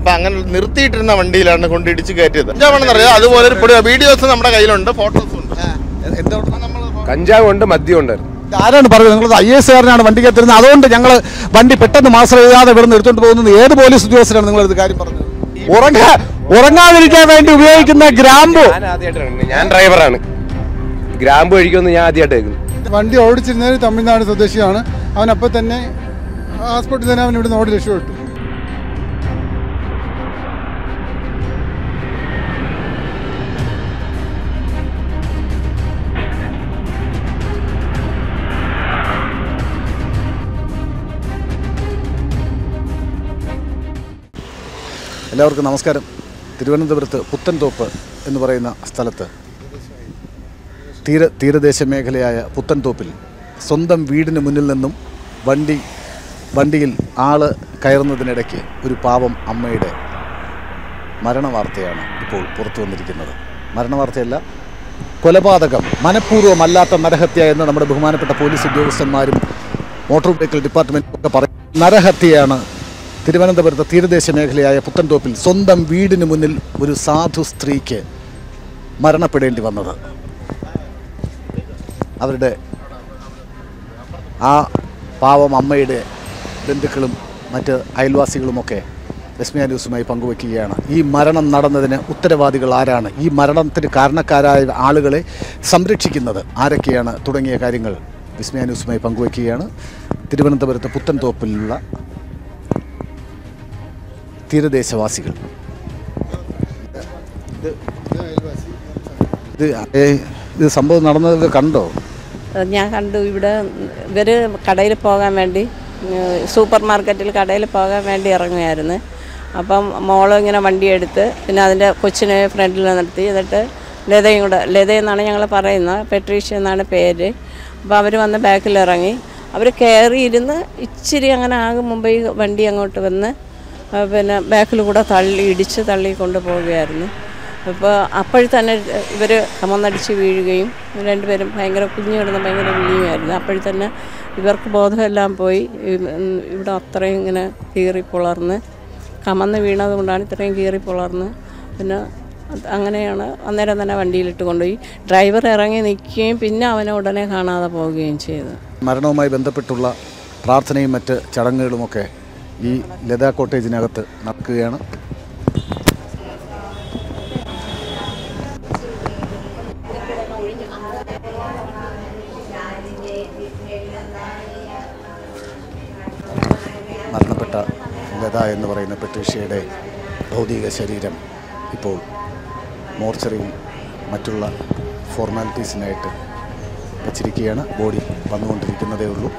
അപ്പൊ അങ്ങനെ നിർത്തിയിട്ടിരുന്ന വണ്ടിയിലാണ് കൊണ്ട് ഇടിച്ച് കയറ്റിയത് കഞ്ചാവാണെന്നറിയാം അതുപോലെ ഒരു പൊടി വീഡിയോസ് നമ്മുടെ കയ്യിലുണ്ട് ഫോട്ടോസ് ഉണ്ട് കഞ്ചാവ് ഉണ്ട് മദ്യം ഉണ്ടായിരുന്നു ആരാണ് പറയുന്നത് നിങ്ങൾ ഐ എസ് കാരനാണ് വണ്ടിക്കകത്തിരുന്നത് അതുകൊണ്ട് ഞങ്ങൾ വണ്ടി പെട്ടെന്ന് മാസം എഴുതാതെ ഇവിടെ നിന്ന് എടുത്തുകൊണ്ട് പോകുന്നത് ഏത് പോലീസ് ഉദ്യോഗസ്ഥരാണ് നിങ്ങൾ ഇത് കാര്യം പറഞ്ഞത് ഉറങ്ങാ ഉറങ്ങാതിരിക്കാൻ വേണ്ടി ഉപയോഗിക്കുന്ന ഗ്രാമ്പു ഞാൻ ആദ്യമായിട്ടാണ് ഞാൻ ഡ്രൈവറാണ് ഗ്രാമ്പ് കഴിക്കുമെന്ന് ഞാൻ ആദ്യമായിട്ട് കേൾക്കുന്നു വണ്ടി ഓടിച്ചിരുന്നത് തമിഴ്നാട് സ്വദേശിയാണ് അവൻ അപ്പം തന്നെ ഹോസ്പിറ്റലിൽ തന്നെ അവൻ ഇവിടുന്ന് ഓടി രക്ഷപ്പെട്ടു എല്ലാവർക്കും നമസ്കാരം തിരുവനന്തപുരത്ത് പുത്തൻതോപ്പ് എന്ന് പറയുന്ന സ്ഥലത്ത് തീര തീരദേശ മേഖലയായ പുത്തൻതോപ്പിൽ സ്വന്തം വീടിന് മുന്നിൽ നിന്നും വണ്ടി വണ്ടിയിൽ ആള് കയറുന്നതിനിടയ്ക്ക് ഒരു പാവം അമ്മയുടെ മരണവാർത്തയാണ് ഇപ്പോൾ പുറത്തു വന്നിരിക്കുന്നത് മരണവാർത്തയല്ല കൊലപാതകം മനഃപൂർവ്വമല്ലാത്ത നരഹത്യ എന്ന് നമ്മുടെ ബഹുമാനപ്പെട്ട പോലീസ് ഉദ്യോഗസ്ഥന്മാരും മോട്ടോർ വെഹിക്കിൾ ഡിപ്പാർട്ട്മെൻറ്റും ഒക്കെ പറയും നരഹത്യയാണ് തിരുവനന്തപുരത്തെ തീരദേശ മേഖലയായ പുത്തൻതോപ്പിൽ സ്വന്തം വീടിന് മുന്നിൽ ഒരു സാധു സ്ത്രീക്ക് മരണപ്പെടേണ്ടി വന്നത് അവരുടെ ആ പാവം അമ്മയുടെ ബന്ധുക്കളും മറ്റ് അയൽവാസികളുമൊക്കെ വിസ്മയ ന്യൂസുമായി പങ്കുവയ്ക്കുകയാണ് ഈ മരണം നടന്നതിന് ഉത്തരവാദികൾ ആരാണ് ഈ മരണത്തിന് കാരണക്കാരായ ആളുകളെ സംരക്ഷിക്കുന്നത് ആരൊക്കെയാണ് തുടങ്ങിയ കാര്യങ്ങൾ വിസ്മയ ന്യൂസുമായി പങ്കുവയ്ക്കുകയാണ് തിരുവനന്തപുരത്ത് പുത്തൻതോപ്പിലുള്ള തീരദേശവാസികൾ ഇത് ഏ, ഇത് സംഭവം നടന്നത് കണ്ടോ ഞാൻ കണ്ടു ഇവിടെ ഇവർ കടയിൽ പോകാൻ വേണ്ടി ഏഹ്, സൂപ്പർ മാർക്കറ്റിൽ കടയിൽ പോകാൻ വേണ്ടി ഇറങ്ങുമായിരുന്നു അപ്പം മോള് ഇങ്ങനെ വണ്ടി എടുത്ത് പിന്നെ അതിൻ്റെ കൊച്ചിനെ ഫ്രണ്ടിൽ നിർത്തി എന്നിട്ട് ലതയും കൂടെ ലത എന്നാണ് ഞങ്ങൾ പറയുന്നത് പെട്രീഷ്യ എന്നാണ് പേര് അപ്പോൾ അവർ വന്ന് ബാക്കിൽ ഇറങ്ങി അവർ കയറിയിരുന്ന് ഇച്ചിരി അങ്ങനെ ആകും മുമ്പ് ഈ വണ്ടി അങ്ങോട്ട് വന്ന് ആ, പിന്നെ ബാക്കിൽ കൂടെ തള്ളി ഇടിച്ച് തള്ളി കൊണ്ടുപോവുകയായിരുന്നു അപ്പോൾ അപ്പോഴും തന്നെ ഇവർ കമന്നടിച്ച് വീഴുകയും രണ്ടുപേരും ഭയങ്കര കുഞ്ഞു കിടന്ന് ഭയങ്കര വീഴുമായിരുന്നു അപ്പോഴും തന്നെ ഇവർക്ക് ബോധമെല്ലാം പോയി ഈ- ഉം ഇവിടെ അത്രയും ഇങ്ങനെ കീറി പുളർന്ന് കമന്ന് വീണത് കൊണ്ടാണ് ഇത്രയും കീറി പുളർന്ന് പിന്നെ അത് അങ്ങനെയാണ് അന്നേരം തന്നെ വണ്ടിയിലിട്ട് കൊണ്ടുപോയി ഡ്രൈവർ ഇറങ്ങി നിൽക്കുകയും പിന്നെ അവനെ ഉടനെ കാണാതെ പോവുകയും ചെയ്തു മരണവുമായി ബന്ധപ്പെട്ടുള്ള പ്രാർത്ഥനയും മറ്റ് ചടങ്ങുകളുമൊക്കെ ഈ ലതാ കോട്ടേജിനകത്ത് നടക്കുകയാണ് മരണപ്പെട്ട ലത എന്ന് പറയുന്ന പെട്രീഷ്യയുടെ ഭൗതിക ശരീരം ഇപ്പോൾ മോർച്ചറിയിൽ മറ്റുള്ള ഫോർമാലിറ്റീസിനായിട്ട് വച്ചിരിക്കുകയാണ് ബോഡി വന്നുകൊണ്ടിരിക്കുന്നതേ ഉള്ളൂ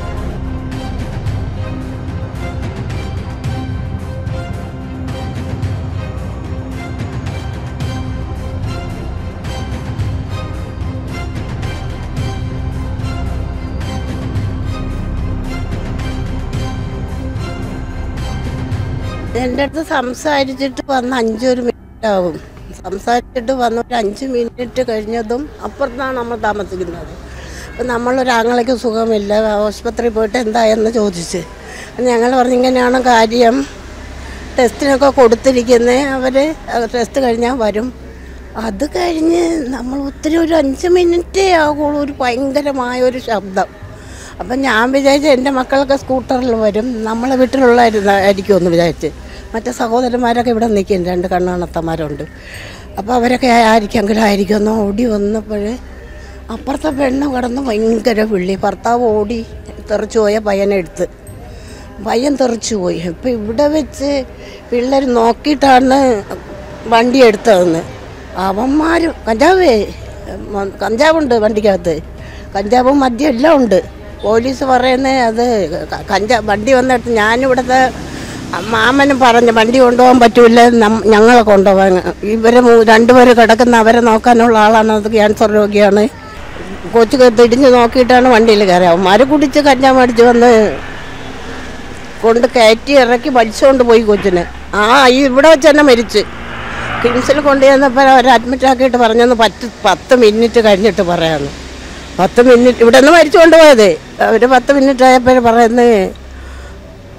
എൻ്റെ അടുത്ത് സംസാരിച്ചിട്ട് വന്ന് അഞ്ചൊരു മിനിറ്റ് ആവും സംസാരിച്ചിട്ട് വന്ന് ഒരു അഞ്ച് മിനിറ്റ് കഴിഞ്ഞതും അപ്പുറത്താണ് നമ്മൾ താമസിക്കുന്നത് അപ്പം നമ്മളൊരാങ്ങളയ്ക്ക് സുഖമില്ല ആശുപത്രിയിൽ പോയിട്ട് എന്തായെന്ന് ചോദിച്ച് ഞങ്ങൾ പറഞ്ഞു ഇങ്ങനെയാണ് കാര്യം ടെസ്റ്റിനൊക്കെ കൊടുത്തിരിക്കുന്നത് അവർ ടെസ്റ്റ് കഴിഞ്ഞാൽ വരും അത് കഴിഞ്ഞ് നമ്മൾ ഒത്തിരി ഒരു അഞ്ച് മിനിറ്റേ ആകുള്ളൂ ഒരു ഭയങ്കരമായ ഒരു ശബ്ദം അപ്പം ഞാൻ വിചാരിച്ചു എൻ്റെ മക്കളൊക്കെ സ്കൂട്ടറിൽ വരും നമ്മളെ വീട്ടിലുള്ളായിരിക്കും എന്ന് വിചാരിച്ച് മറ്റേ സഹോദരന്മാരൊക്കെ ഇവിടെ നിൽക്കും രണ്ട് കണ്ണാണത്തന്മാരുണ്ട് അപ്പോൾ അവരൊക്കെ ആയിരിക്കെങ്കിലും ആയിരിക്കും എന്ന് ഓടി വന്നപ്പോൾ അപ്പുറത്തെ പെണ്ണ് കിടന്ന് ഭയങ്കര വിള്ളി ഭർത്താവ് ഓടി തെറിച്ചു പോയ പയ്യനെ എടുത്ത് പയ്യൻ തെറിച്ചു പോയി ഇപ്പം ഇവിടെ വെച്ച് പിള്ളേർ നോക്കിയിട്ടാണ് വണ്ടി എടുത്തതെന്ന് അവന്മാർ കഞ്ചാവേ മ- കഞ്ചാവുണ്ട് വണ്ടിക്കകത്ത് കഞ്ചാവും മദ്യം എല്ലാം ഉണ്ട് പോലീസ് പറയുന്നത് അത് ക- കഞ്ചാ വണ്ടി വന്നിട്ട് ഞാനിവിടുത്തെ മാമനും പറഞ്ഞു വണ്ടി കൊണ്ടുപോകാൻ പറ്റൂല നം- ഞങ്ങളെ കൊണ്ടുപോകാൻ ഇവരെ മൂ- രണ്ടുപേര് കിടക്കുന്ന അവരെ നോക്കാനുള്ള ആളാണ് അത് ക്യാൻസർ രോഗിയാണ് കൊച്ചു തിടിഞ്ഞ് നോക്കിയിട്ടാണ് വണ്ടിയിൽ കയറി അവന്മാർ കുടിച്ച് കഞ്ചാവ് മേടിച്ച് വന്ന് കൊണ്ട് കയറ്റി ഇറക്കി വലിച്ചുകൊണ്ട് പോയി കൊച്ചിനെ ആ ഈ ഇവിടെ വെച്ച് തന്നെ മരിച്ച് കിംസിൽ കൊണ്ടുചെന്നപ്പോൾ അവർ അഡ്മിറ്റ് ആക്കിയിട്ട് പറഞ്ഞെന്ന് പത്ത് പത്ത് മിനിറ്റ് കഴിഞ്ഞിട്ട് പറയാമെന്ന് പത്ത് മിനിറ്റ് ഇവിടെ നിന്ന് മരിച്ചു കൊണ്ടുപോയത് അവർ പത്ത് മിനിറ്റ് ആയപ്പോൾ പറയുന്നത്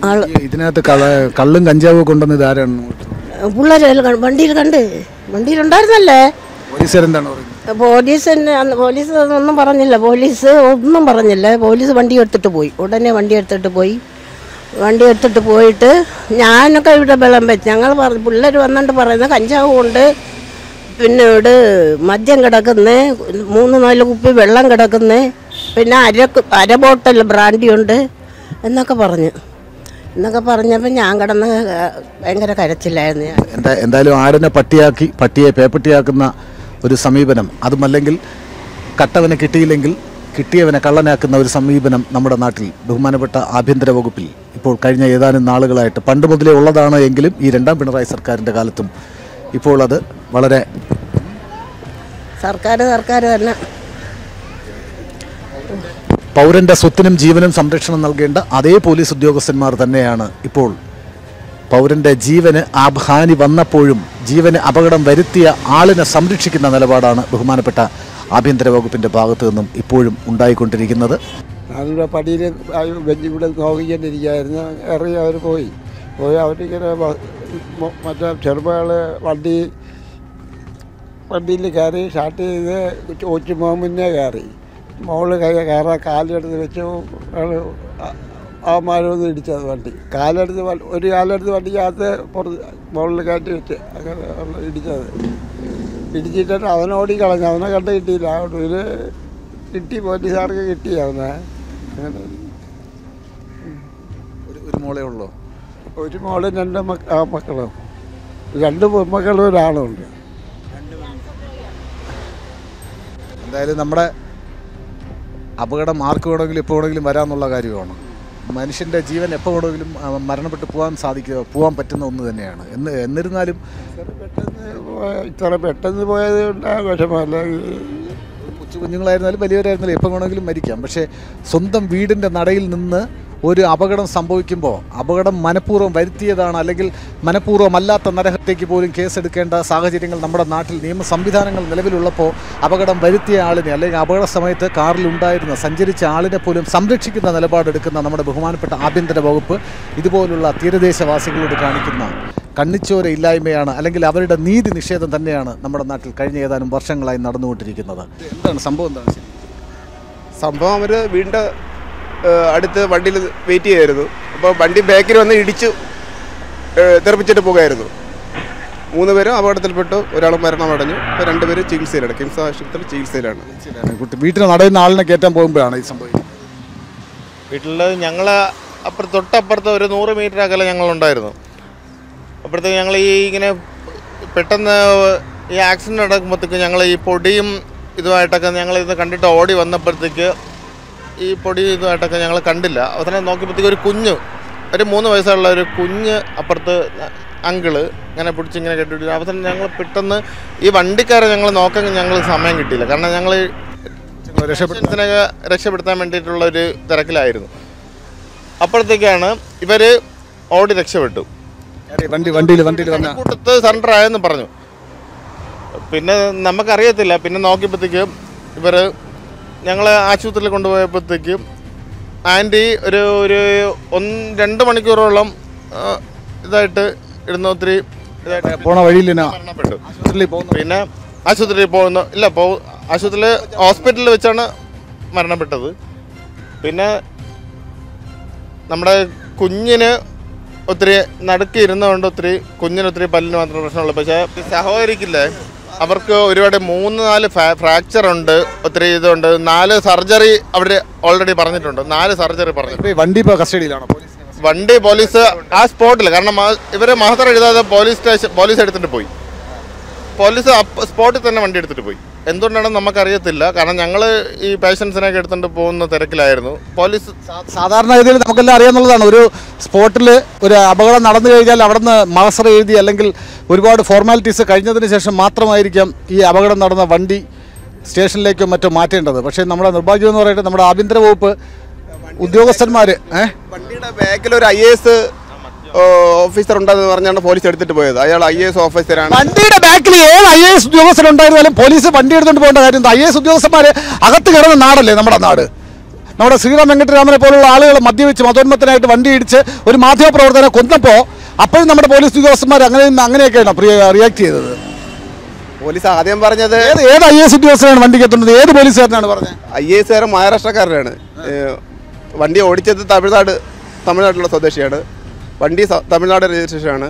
ആള് ഇതിനകത്ത് കള- കള്ളും കഞ്ചാവും കൊണ്ടുവന്ന് ഇതാരാണ് പിള്ളേർ വണ്ടിയിൽ കണ്ട് വണ്ടിയിലുണ്ടായിരുന്നല്ലേ പോലീസുകാരെന്താണ് പറയുന്നത് പോലീസ് തന്നെ അന്ന് പോലീസ് ഒന്നും പറഞ്ഞില്ല പോലീസ് ഒന്നും പറഞ്ഞില്ല പോലീസ് വണ്ടി എടുത്തിട്ട് പോയി ഉടനെ വണ്ടി എടുത്തിട്ട് പോയി വണ്ടി എടുത്തിട്ട് പോയിട്ട് ഞാനൊക്കെ ഇവിടെ വെള്ളം വെച്ച് ഞങ്ങൾ പറഞ്ഞു പിള്ളേർ വന്നിട്ട് പറയുന്നത് കഞ്ചാവും ഉണ്ട് പിന്നെ ഇവിടെ മദ്യം കിടക്കുന്നേ മൂന്ന് നാല് കുപ്പി വെള്ളം കിടക്കുന്നേ പിന്നെ അര കു- അര ബോട്ടൽ ബ്രാൻഡി ഉണ്ട് എന്നൊക്കെ പറഞ്ഞു എന്നൊക്കെ പറഞ്ഞപ്പോൾ ഞാൻ കിടന്ന് ഭയങ്കര കരച്ചില്ലായിരുന്നു ഞാൻ എന്താ എന്തായാലും ആടിനെ പട്ടിയാക്കി പട്ടിയെ പേപ്പട്ടിയാക്കുന്ന ഒരു സമീപനം അതുമല്ലെങ്കിൽ കട്ടവനെ കിട്ടിയില്ലെങ്കിൽ കിട്ടിയവനെ കള്ളനാക്കുന്ന ഒരു സമീപനം നമ്മുടെ നാട്ടിൽ ബഹുമാനപ്പെട്ട ആഭ്യന്തര വകുപ്പിൽ ഇപ്പോൾ കഴിഞ്ഞ ഏതാനും നാളുകളായിട്ട് പണ്ട് മുതലേ ഉള്ളതാണ് എങ്കിലും ഈ രണ്ടാം പിണറായി സർക്കാരിൻ്റെ കാലത്തും ഇപ്പോൾ അത് വളരെ സർക്കാർ സർക്കാർ തന്നെ പൗരന്റെ സ്വത്തിനും ജീവനും സംരക്ഷണം നൽകേണ്ട അതേ പോലീസ് ഉദ്യോഗസ്ഥന്മാർ തന്നെയാണ് ഇപ്പോൾ പൗരന്റെ ജീവന് ആ ഹാനി വന്നപ്പോഴും ജീവന് അപകടം വരുത്തിയ ആളിനെ സംരക്ഷിക്കുന്ന നിലപാടാണ് ബഹുമാനപ്പെട്ട ആഭ്യന്തര വകുപ്പിന്റെ ഭാഗത്തു നിന്നും ഇപ്പോഴും ഉണ്ടായിക്കൊണ്ടിരിക്കുന്നത് ഞാനിവിടെ പടിയിൽ ബെഞ്ച് ഇവിടെ നോക്കിക്കൊണ്ടിരിക്കുകയായിരുന്നു ഇറങ്ങി അവർ പോയി പോയി അവരിങ്ങനെ ബ- മ- മറ്റേ ചെറുപ്പകൾ വണ്ടി വണ്ടിയിൽ കയറി സ്റ്റാർട്ട് ചെയ്ത് കൊച്ചു മുന്നേ കയറി മോള് കൈ കയറാൻ കാലെടുത്ത് വെച്ച് അവന്മാരൊന്ന് ഇടിച്ചത് വണ്ടി കാലെടുത്ത് വ- ഒരു കാലെടുത്ത് വണ്ടിക്കകത്ത് പുറത്ത് മുകളിൽ കയറ്റി വെച്ച് അങ്ങനെ ആണ് ഇടിച്ചത് ഇടിച്ചിട്ട് അവനോടി കളഞ്ഞു അവനെ കണ്ട് കിട്ടിയില്ല അതുകൊണ്ട് ഒരു കിട്ടി പോലീസുകാർക്ക് കിട്ടി അവനെ അങ്ങനെ ഒരു ഒരു മോളേ ഉള്ളൂ ഒരു മോളും രണ്ട് മക്ക ആ മക്കളും രണ്ട് പെൺമക്കളും ഒരാളുണ്ട് എന്തായാലും നമ്മുടെ അപകടം ആർക്ക് വേണമെങ്കിലും എപ്പോൾ വേണമെങ്കിലും വരാമെന്നുള്ള കാര്യമാണ് മനുഷ്യൻ്റെ ജീവൻ എപ്പോൾ വേണമെങ്കിലും ആ, മരണപ്പെട്ട് പോകാൻ സാധിക്കുക പോകാൻ പറ്റുന്ന ഒന്ന് തന്നെയാണ് എന്ന് എന്നിരുന്നാലും ഇത്ര പെട്ടെന്ന് പോയ- ഇത്ര പെട്ടെന്ന് പോയത് ഉണ്ടായ വിഷമല്ല കൊച്ചു കുഞ്ഞുങ്ങളായിരുന്നാലും വലിയവരായിരുന്നാലും എപ്പോൾ വേണമെങ്കിലും മരിക്കാം പക്ഷേ സ്വന്തം വീടിൻ്റെ നടയിൽ നിന്ന് ഒരു അപകടം സംഭവിക്കുമ്പോൾ അപകടം മനഃപൂർവ്വം വരുത്തിയതാണ് അല്ലെങ്കിൽ മനഃപൂർവ്വമല്ലാത്ത നരഹത്യയ്ക്ക് പോലും കേസെടുക്കേണ്ട സാഹചര്യങ്ങൾ നമ്മുടെ നാട്ടിൽ നിയമ സംവിധാനങ്ങൾ നിലവിലുള്ളപ്പോൾ അപകടം വരുത്തിയ ആളിനെ അല്ലെങ്കിൽ അപകട സമയത്ത് കാറിലുണ്ടായിരുന്ന സഞ്ചരിച്ച ആളിനെ പോലും സംരക്ഷിക്കുന്ന നിലപാടെടുക്കുന്ന നമ്മുടെ ബഹുമാനപ്പെട്ട ആഭ്യന്തര വകുപ്പ് ഇതുപോലുള്ള തീരദേശവാസികളോട് കാണിക്കുന്ന കണ്ണിച്ചോര ഇല്ലായ്മയാണ് അല്ലെങ്കിൽ അവരുടെ നീതി നിഷേധം തന്നെയാണ് നമ്മുടെ നാട്ടിൽ കഴിഞ്ഞ ഏതാനും വർഷങ്ങളായി നടന്നുകൊണ്ടിരിക്കുന്നത് എന്താണ് സംഭവം എന്താണ് ശരി? സംഭവം അവർ വീടിൻ്റെ അടുത്ത് വണ്ടിയിൽ വെയിറ്റ് ചെയ്യായിരുന്നു അപ്പോൾ വണ്ടി ബാക്കിൽ വന്ന് ഇടിച്ചു ഏഹ്, തെറിപ്പിച്ചിട്ട് പോകുമായിരുന്നു മൂന്ന് പേരും അപകടത്തിൽപ്പെട്ടു ഒരാൾ മരണമടഞ്ഞു ഇപ്പോൾ രണ്ടുപേരും ചികിത്സയിലാണ് കിംസ് ആശുപത്രിയിൽ ചികിത്സയിലാണ് ശരിയാണ്. കുട്ടി വീട്ടിൽ നടയുന്ന ആളിനെ കയറ്റാൻ പോകുമ്പോഴാണ് ഈ സംഭവിക്കുന്നത് വീട്ടിൽ ഞങ്ങൾ അപ്പുറത്ത് തൊട്ടപ്പുറത്ത് ഒരു നൂറ് മീറ്റർ അകലെ ഞങ്ങളുണ്ടായിരുന്നു അപ്പോഴത്തേക്ക് ഞങ്ങൾ ഈ ഇങ്ങനെ പെട്ടെന്ന് ഈ ആക്സിഡൻറ്റ് നടക്കുമ്പോഴത്തേക്ക് ഞങ്ങൾ ഈ പൊടിയും ഇതുമായിട്ടൊക്കെ ഞങ്ങൾ ഇത് കണ്ടിട്ട് ഓടി വന്നപ്പോഴത്തേക്ക് ഈ പൊടി ഇതുമായിട്ടൊക്കെ ഞങ്ങൾ കണ്ടില്ല അവസാനം നോക്കിയപ്പോഴത്തേക്ക് ഒരു കുഞ്ഞ് ഒരു മൂന്ന് വയസ്സുള്ള ഒരു കുഞ്ഞ് അപ്പുറത്ത് അങ്കിള് ഇങ്ങനെ പിടിച്ച് ഇങ്ങനെ കെട്ടിട്ട് അവസാനം ഞങ്ങൾ പെട്ടെന്ന് ഈ വണ്ടിക്കാരെ ഞങ്ങൾ നോക്കാൻ ഞങ്ങൾ സമയം കിട്ടിയില്ല കാരണം ഞങ്ങൾ രക്ഷപ്പെടുത്താനൊക്കെ രക്ഷപ്പെടുത്താൻ വേണ്ടിയിട്ടുള്ള ഒരു തിരക്കിലായിരുന്നു അപ്പോഴത്തേക്കാണ് ഇവര് ഓടി രക്ഷപ്പെട്ടു വണ്ടി വണ്ടിയിൽ വണ്ടിയിൽ വന്ന കൂട്ടത്ത് സറണ്ടർ ആയെന്ന് പറഞ്ഞു പിന്നെ നമുക്കറിയത്തില്ല പിന്നെ നോക്കിയപ്പോഴത്തേക്കും ഇവർ ഞങ്ങൾ ആശുപത്രിയിൽ കൊണ്ടുപോയപ്പോഴത്തേക്കും ആൻറ്റി ഒരു ഒരു ഒന്ന് രണ്ട് മണിക്കൂറോളം ആ, ഇതായിട്ട് ഇരുന്ന് ഒത്തിരി ഇതായിട്ട് പോണ വഴിയിൽ തന്നെ മരണപ്പെട്ടു ആശുപത്രിയിൽ പോകുന്നു പിന്നെ ആശുപത്രിയിൽ പോകുന്നു ഇല്ല പോ ആശുപത്രിയിൽ ഹോസ്പിറ്റലിൽ വെച്ചാണ് മരണപ്പെട്ടത് പിന്നെ നമ്മുടെ കുഞ്ഞിന് ഒത്തിരി നടുക്കി ഇരുന്നതുകൊണ്ട് ഒത്തിരി കുഞ്ഞിന് ഒത്തിരി പല്ലിന് മാത്രം പ്രശ്നമുള്ളൂ പക്ഷേ ഈ സഹോദരിക്കില്ലേ അവർക്ക് ഒരുപാട് മൂന്ന് നാല് ഫ്രാക്ചർ ഉണ്ട് ഒത്തിരി ഇതുണ്ട് നാല് സർജറി അവർ ഓൾറെഡി പറഞ്ഞിട്ടുണ്ട് നാല് സർജറി പറഞ്ഞു ഇപ്പൊ ഈ വണ്ടി ഇപ്പോൾ കസ്റ്റഡിയിലാണോ പോലീസ് വണ്ടി പോലീസ് ആ സ്പോട്ടിൽ കാരണം ആ- ഇവര് മഹത്തർ എഴുതാതെ പോലീസ് സ്റ്റേഷൻ പോലീസ് എടുത്തിട്ട് പോയി പോലീസ് അപ്പ- സ്പോട്ടിൽ തന്നെ വണ്ടി എടുത്തിട്ട് പോയി എന്തുകൊണ്ടാണെന്ന് നമുക്കറിയത്തില്ല കാരണം ഞങ്ങൾ ഈ പേഷ്യൻസിനെയൊക്കെ എടുത്തുകൊണ്ട് പോകുന്ന തിരക്കിലായിരുന്നു പോലീസ് സാധാരണഗതിയിൽ നമുക്കെല്ലാം അറിയാവുന്നതാണ് ഒരു സ്പോട്ടിൽ ഒരു അപകടം നടന്നു കഴിഞ്ഞാൽ അവിടുന്ന് മഹസർ എഴുതി അല്ലെങ്കിൽ ഒരുപാട് ഫോർമാലിറ്റീസ് കഴിഞ്ഞതിന് ശേഷം മാത്രമായിരിക്കാം ഈ അപകടം നടന്ന വണ്ടി സ്റ്റേഷനിലേക്കോ മറ്റോ മാറ്റേണ്ടത് പക്ഷേ നമ്മുടെ നിർഭാഗ്യം എന്ന് പറയുന്നത് നമ്മുടെ ആഭ്യന്തര വകുപ്പ് ഉദ്യോഗസ്ഥന്മാർ ഏഹ് വണ്ടിയുടെ ബാക്കിൽ ഒരു ഐ എസ് ഓഫീസർ ഉണ്ടെന്ന് പറഞ്ഞാണ് പോലീസ് എടുത്തിട്ട് പോയത് അയാൾ ഐ എസ് ഓഫീസറാണ് വണ്ടിയുടെ ബാക്കിൽ ഏത് ഐ എ എസ് ഉദ്യോഗസ്ഥരുണ്ടായിരുന്നാലും പോലീസ് വണ്ടി എടുത്തുകൊണ്ട് പോകേണ്ട കാര്യം ഐ എ എസ് ഉദ്യോഗസ്ഥന്മാർ അകത്ത് കിടന്ന നാടല്ലേ നമ്മുടെ നാട് നമ്മുടെ ശ്രീറാം വെങ്കട്ടരാമനെ പോലുള്ള ആളുകൾ മദ്യവെച്ച് മതോന്മത്തനായിട്ട് വണ്ടി ഇടിച്ച് ഒരു മാധ്യമപ്രവർത്തകനെ കൊന്നപ്പോൾ അപ്പോഴും നമ്മുടെ പോലീസ് ഉദ്യോഗസ്ഥന്മാർ അങ്ങനെ അങ്ങനെയൊക്കെയാണ് റിയാക്ട് ചെയ്തത് പോലീസ് ആദ്യം പറഞ്ഞത് ഏത് ഏത് ഐ എസ് ഉദ്യോഗസ്ഥനാണ് വണ്ടിക്ക് എത്തുന്നത് ഏത് പോലീസുകാരനാണ് പറഞ്ഞത് ഐ എസ് കാരൻ മഹാരാഷ്ട്രക്കാരനാണ് ഏഹ് വണ്ടി ഓടിച്ചത് തമിഴ്നാട് തമിഴ്നാട്ടിലുള്ള സ്വദേശിയാണ് വണ്ടി സ- തമിഴ്നാട് രജിസ്ട്രേഷനാണ്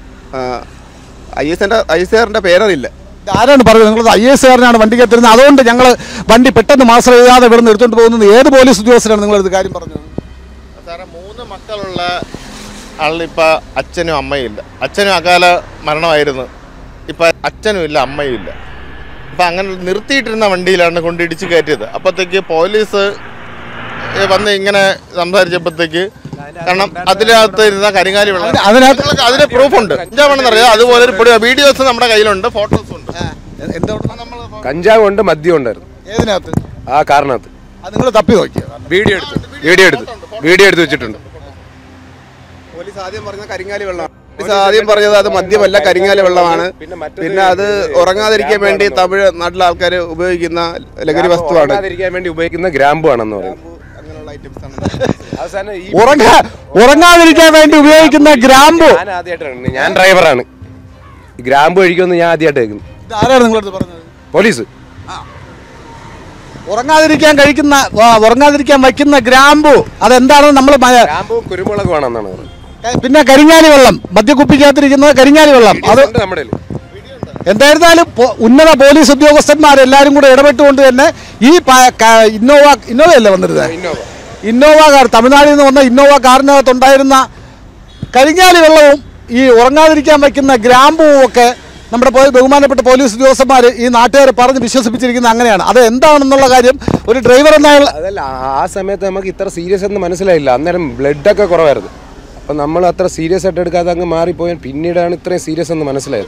ഐ എസ് എൻ്റെ ഐ എസ് കാരൻ്റെ പേരറിയില്ല ഇത് ആരാണ് പറയുന്നത് നിങ്ങൾ ഐ എസ് കാരനാണ് വണ്ടിക്ക് എത്തുന്നത് അതുകൊണ്ട് ഞങ്ങൾ വണ്ടി പെട്ടെന്ന് മാസ്റ്റർ ചെയ്യാതെ ഇവിടെ നിന്ന് എടുത്തുകൊണ്ട് പോകുന്നത് ഏത് പോലീസ് ഉദ്യോഗസ്ഥരാണ് നിങ്ങൾ ഇത് കാര്യം പറഞ്ഞത് സാറേ മൂന്ന് മക്കളുള്ള ആളിപ്പോൾ അച്ഛനും അമ്മയും ഇല്ല അച്ഛനും അകാല മരണമായിരുന്നു ഇപ്പം അച്ഛനും ഇല്ല അമ്മയും ഇല്ല അപ്പം അങ്ങനെ നിർത്തിയിട്ടിരുന്ന വണ്ടിയിലാണ് കൊണ്ട് ഇടിച്ച് കയറ്റിയത് അപ്പോഴത്തേക്ക് പോലീസ് ഏ, വന്ന് ഇങ്ങനെ സംസാരിച്ചപ്പോഴത്തേക്ക് കാരണം അതിനകത്ത് ഇരുന്ന കരിങ്കാലി വെള്ളം അതിന് അതിനകത്ത് ഞങ്ങൾക്ക് അതിന് പ്രൂഫുണ്ട് അറിയാം അതുപോലെ ഒരു വീഡിയോസ് നമ്മുടെ കയ്യിലുണ്ട് ഫോട്ടോസും ഉണ്ട് കഞ്ചാവ് ഉണ്ട് മദ്യം ഉണ്ടായിരുന്നു ഏതിനകത്ത് ആ കാറിനകത്ത് അത് നിങ്ങൾ തപ്പി നോക്കിയത് വീഡിയോ എടുത്ത് വീഡിയോ എടുത്ത് വീഡിയോ എടുത്ത് വെച്ചിട്ടുണ്ട് പോലീസ് ആദ്യം പറഞ്ഞത് കരിങ്ങാലി വെള്ളമാണ് പോലീസ് ആദ്യം പറഞ്ഞത് അത് മദ്യമല്ല കരിങ്ങാലി വെള്ളമാണ് പിന്നെ അത് ഉറങ്ങാതിരിക്കാൻ വേണ്ടി തമിഴ് നാട്ടിലെ ആൾക്കാർ ഉപയോഗിക്കുന്ന ലഹരി വസ്തുവാണ് ഉറങ്ങാതിരിക്കാൻ വേണ്ടി ഉപയോഗിക്കുന്ന ഗ്രാമ്പു ആണെന്ന് പറയുന്നത് അങ്ങനെയുള്ള ഐറ്റംസ് ആണ് അവസാനം ഈ ഉറങ്ങാ ഉറങ്ങാതിരിക്കാൻ വേണ്ടി ഉപയോഗിക്കുന്ന ഗ്രാമ്പു ഞാൻ ആദ്യമായിട്ടാണ് ഞാൻ ഡ്രൈവറാണ് ഈ ഗ്രാമ്പു കഴിക്കുമെന്ന് ഞാൻ ആദ്യമായിട്ട് കേൾക്കുന്നു ഇത് ആരാണ് നിങ്ങളടുത്ത് പറഞ്ഞത് പോലീസ് ഉറങ്ങാതിരിക്കാൻ കഴിക്കുന്ന ആ, ഉറങ്ങാതിരിക്കാൻ വയ്ക്കുന്ന ഗ്രാമ്പു അതെന്താണെന്ന് നമ്മൾ ഗ്രാമ്പും കുരുമുളകും ആണെന്നാണ് പറയുന്നത് പിന്നെ കരിങ്ങാലി വെള്ളം മദ്യക്കുപ്പിക്കകത്തിരിക്കുന്നത് കരിങ്ങാലി വെള്ളം അത് ഉണ്ട് നമ്മുടെ കയ്യില്. എന്തായിരുന്നാലും പോ- ഉന്നത പോലീസ് ഉദ്യോഗസ്ഥന്മാരെല്ലാരും കൂടെ ഇടപെട്ടുകൊണ്ട് തന്നെ ഈ പ- ക- ഇന്നോവ ഇന്നോവ അല്ലേ വന്നിരുന്നത് ഇന്നോവ. ഇന്നോവ കാർ തമിഴ്നാട്ടിൽ നിന്ന് വന്ന ഇന്നോവ കാറിനകത്തുണ്ടായിരുന്ന കരിങ്ങാലി വെള്ളവും ഈ ഉറങ്ങാതിരിക്കാൻ വയ്ക്കുന്ന ഗ്രാമ്പുവും ഒക്കെ നമ്മുടെ പോ- ബഹുമാനപ്പെട്ട പോലീസ് ഉദ്യോഗസ്ഥന്മാർ ഈ നാട്ടുകാരെ പറഞ്ഞ് വിശ്വസിപ്പിച്ചിരിക്കുന്നത് അങ്ങനെയാണ് അത് എന്താണെന്നുള്ള കാര്യം ഒരു ഡ്രൈവർ എന്നുള്ള അതല്ല ആ- ആ സമയത്ത് നമുക്ക് ഇത്ര സീരിയസ് എന്ന് മനസ്സിലായില്ല അന്നേരം ബ്ലഡൊക്കെ കുറവായിരുന്നു അപ്പം നമ്മൾ അത്ര സീരിയസ് ആയിട്ട് എടുക്കാതെ അങ്ങ് മാറിപ്പോയാൽ പിന്നീടാണ് ഇത്രയും സീരിയസ് എന്ന് മനസ്സിലായത്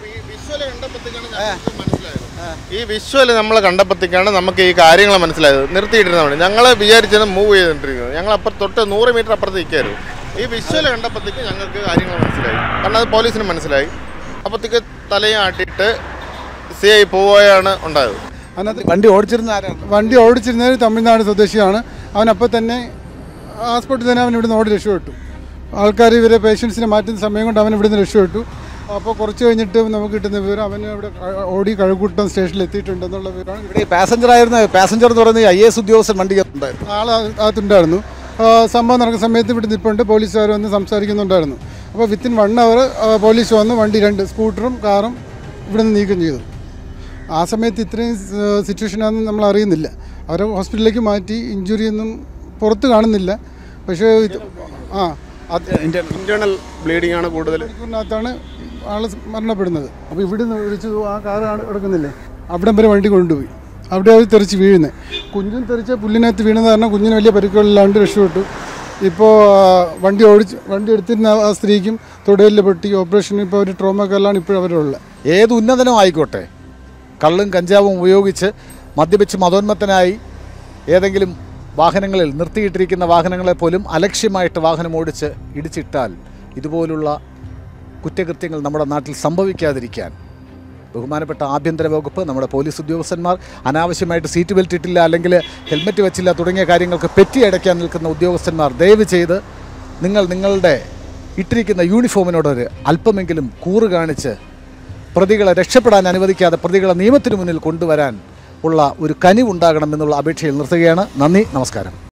ഈ വിഷ്വൽ നമ്മൾ കണ്ടപ്പോഴത്തേക്കാണ് നമുക്ക് ഈ കാര്യങ്ങൾ മനസ്സിലായത് നിർത്തിയിട്ടിരുന്ന വണ്ടി ഞങ്ങൾ വിചാരിച്ചത് മൂവ് ചെയ്തിട്ടിരിക്കുന്നത് ഞങ്ങൾ അപ്പുറത്ത് തൊട്ട് നൂറ് മീറ്റർ അപ്പുറത്ത് നിൽക്കായിരുന്നു ഈ വിഷ്വൽ കണ്ടപ്പോഴത്തേക്ക് ഞങ്ങൾക്ക് കാര്യങ്ങൾ മനസ്സിലായി കാരണം അത് പോലീസിന് മനസ്സിലായി അപ്പോഴത്തേക്ക് തലയും ആട്ടിയിട്ട് സി ഐ പോവുകയാണ് ഉണ്ടായത് അതിനകത്ത് വണ്ടി ഓടിച്ചിരുന്ന ആരാണ് വണ്ടി ഓടിച്ചിരുന്നത് തമിഴ്നാട് സ്വദേശിയാണ് അവൻ അപ്പോൾ തന്നെ ആ സ്പോട്ടിൽ തന്നെ അവൻ ഇവിടുന്ന് ഓടി രക്ഷപ്പെട്ടു ആൾക്കാർ ഇവരെ പേഷ്യൻസിനെ മാറ്റുന്ന സമയം കൊണ്ട് അവൻ ഇവിടുന്ന് രക്ഷപ്പെട്ടു അപ്പോൾ കുറച്ച് കഴിഞ്ഞിട്ട് നമുക്ക് കിട്ടുന്ന വിവരം അവൻ ഇവിടെ ക- ഓടി കഴുകൂട്ടം സ്റ്റേഷനിൽ എത്തിയിട്ടുണ്ടെന്നുള്ള വിവരമാണ് ഇവിടെ ഈ പാസഞ്ചർ ആയിരുന്ന പാസഞ്ചർ എന്ന് പറയുന്നത് ഐ എസ് ഉദ്യോഗസ്ഥൻ വണ്ടിക്കകത്തുണ്ടായിരുന്നു ആൾ അകത്തുണ്ടായിരുന്നു ആ, സംഭവം നടക്കുന്ന സമയത്ത് ഇവിടെ നിൽപ്പുണ്ട് പോലീസുകാർ വന്ന് സംസാരിക്കുന്നുണ്ടായിരുന്നു അപ്പോൾ വിത്തിൻ വൺ അവർ പോലീസ് വന്ന് വണ്ടി രണ്ട് സ്കൂട്ടറും കാറും ഇവിടെ നിന്ന് നീക്കം ചെയ്തു ആ സമയത്ത് ഇത്രയും സിറ്റുവേഷനാണെന്ന് നമ്മൾ അറിയുന്നില്ല അവരെ ഹോസ്പിറ്റലിലേക്ക് മാറ്റി ഇഞ്ചുറി ഒന്നും പുറത്ത് കാണുന്നില്ല പക്ഷേ ഇത് ആ അത് ഇന്റേണൽ ബ്ലീഡിംഗ് ആണ് കൂടുതൽ മണിക്കൂറിനകത്താണ് ആൾ മരണപ്പെടുന്നത് അപ്പോൾ ഇവിടുന്ന് വിളിച്ചു ആ കാറ് എടുക്കുന്നില്ലേ അവിടം വരെ വണ്ടി കൊണ്ടുപോയി അവിടെ അവർ തെറിച്ച് വീഴുന്നത് കുഞ്ഞും തെറിച്ച പുല്ലിനകത്ത് വീണെന്ന് കാരണം കുഞ്ഞിന് വലിയ പരിക്കുകളില്ലാണ്ട് രക്ഷപ്പെട്ടു ഇപ്പോൾ വണ്ടി ഓടിച്ച് വണ്ടി എടുത്തിരുന്ന ആ സ്ത്രീക്കും തൊടയിലെ പൊട്ടി ഓപ്പറേഷൻ ഇപ്പോൾ ഒരു ട്രോമക്കെല്ലാം ഇപ്പോഴും അവരുള്ളത് ഏത് ഉന്നതനോ ആയിക്കോട്ടെ കള്ളും കഞ്ചാവും ഉപയോഗിച്ച് മദ്യപിച്ച് മതോന്മത്തനായി ഏതെങ്കിലും വാഹനങ്ങളിൽ നിർത്തിയിട്ടിരിക്കുന്ന വാഹനങ്ങളെ പോലും അലക്ഷ്യമായിട്ട് വാഹനം ഓടിച്ച് ഇടിച്ചിട്ടാൽ ഇതുപോലുള്ള കുറ്റകൃത്യങ്ങൾ നമ്മുടെ നാട്ടിൽ സംഭവിക്കാതിരിക്കാൻ ബഹുമാനപ്പെട്ട ആഭ്യന്തര വകുപ്പ് നമ്മുടെ പോലീസ് ഉദ്യോഗസ്ഥന്മാർ അനാവശ്യമായിട്ട് സീറ്റ് ബെൽറ്റ് ഇട്ടില്ല അല്ലെങ്കിൽ ഹെൽമെറ്റ് വെച്ചില്ല തുടങ്ങിയ കാര്യങ്ങൾക്ക് പെറ്റി അടയ്ക്കാൻ നിൽക്കുന്ന ഉദ്യോഗസ്ഥന്മാർ ദയവ് ചെയ്ത് നിങ്ങൾ നിങ്ങളുടെ ഇട്ടിരിക്കുന്ന യൂണിഫോമിനോടൊരു അല്പമെങ്കിലും കൂറ് കാണിച്ച് പ്രതികളെ രക്ഷപ്പെടാൻ അനുവദിക്കാതെ പ്രതികളെ നിയമത്തിന് മുന്നിൽ കൊണ്ടുവരാൻ ഉള്ള ഒരു കനിവുണ്ടാകണം എന്നുള്ള അപേക്ഷയിൽ നിർത്തുകയാണ് നന്ദി നമസ്കാരം